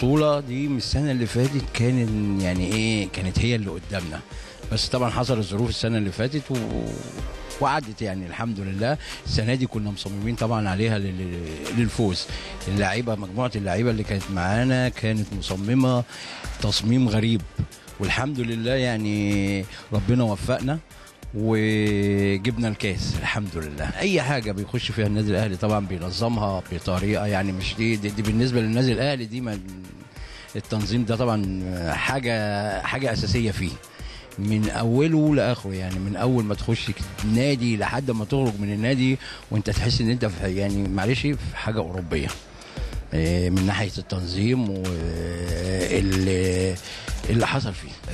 البطوله دي من السنه اللي فاتت كان يعني ايه كانت هي اللي قدامنا بس طبعا حصل الظروف السنه اللي فاتت و... وعدت يعني الحمد لله السنه دي كنا مصممين طبعا عليها لل- للفوز اللعيبه مجموعه اللعيبه اللي كانت معانا كانت مصممه تصميم غريب والحمد لله يعني ربنا وفقنا وجبنا الكاس الحمد لله اي حاجه بيخش فيها النادي الاهلي طبعا بينظمها بطريقه يعني مش دي, دي, دي بالنسبه للنادي الاهلي دي ما التنظيم ده طبعا حاجه حاجه اساسيه فيه من اوله لاخره يعني من اول ما تخش نادي لحد ما تخرج من النادي وانت تحس ان انت في يعني معلش في حاجه اوروبيه إيه، من ناحيه التنظيم واللي اللي حصل فيه